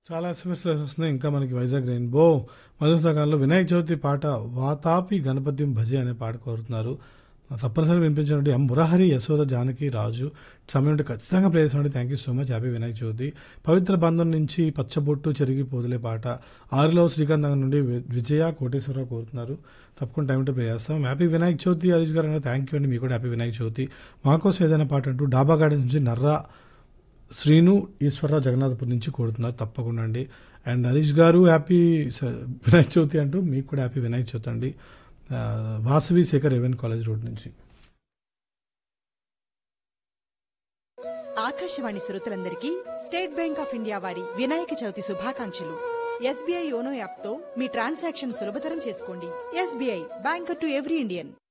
చాలా ఎస్ఎంఎస్లు వస్తున్నాయి ఇంకా మనకి వైజాగ్ రెయిన్బో మధుసగాల్లో వినాయక చవితి పాట వాతాపి గణపతి భజే అనే పాట కోరుతున్నారు తప్పనిసరిగా వినిపించినటువంటి ఎం మురహరి యశోద జానకి రాజు సమయం ఉంటే ఖచ్చితంగా ప్లే చేసినట్టు thank you so much happy Vinayaka Chavithi Pavitra Bandham నుంచి పచ్చబొట్టు చెరిగి పోదులే పాట ఆరులో శ్రీకాంత్ నగర్ నుండి వి- విజయ కోటేశ్వరరావు కోరుతున్నారు తప్పకుండా టైం ఉంటే ప్లే చేస్తాం హ్యాపీ వినాయక చవితి హరీష్ గారు థ్యాంక్ యూ అండి మీకు కూడా హ్యాపీ వినాయక చవితి మాకోసం ఏదైనా పాట అంటూ డాబా గార్డెన్ నుంచి నర్రా శ్రీను ఈశ్వరరావు జగన్నాథపురం నుంచి కోరుతున్నారు తప్పకుండా అండి అండ్ హరీష్ గారు హ్యాపీ స- వినాయక చవితి అంటూ మీకు కూడా హ్యాపీ వినాయక చవితి అండి ఆ, వాసవి శేఖర్ రెవెన్ కాలేజ్ రోడ్ నుంచి ఆకాశవాణి శ్రోతలందరికీ స్టేట్ బ్యాంక్ ఆఫ్ ఇండియా వారి వినాయక చవితి శుభాకాంక్షలు ఎస్బీఐ యోనో యాప్ తో మీ ట్రాన్సాక్షన్ సులభతరం చేసుకోండి SBI banker to every Indian